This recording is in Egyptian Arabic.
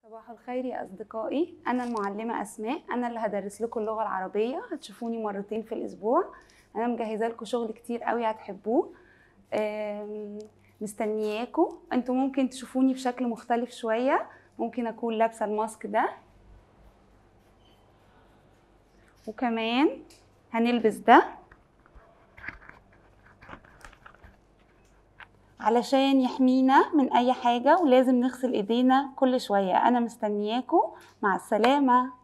صباح الخير يا أصدقائي أنا المعلمة أسماء أنا اللي هدرس لكم اللغة العربية هتشوفوني مرتين في الأسبوع أنا مجهزة لكم شغل كتير قوي هتحبوه آم، مستنياكم انتوا ممكن تشوفوني بشكل مختلف شوية ممكن أكون لابسة الماسك ده وكمان هنلبس ده علشان يحمينا من اي حاجة ولازم نغسل ايدينا كل شوية انا مستنياكم مع السلامة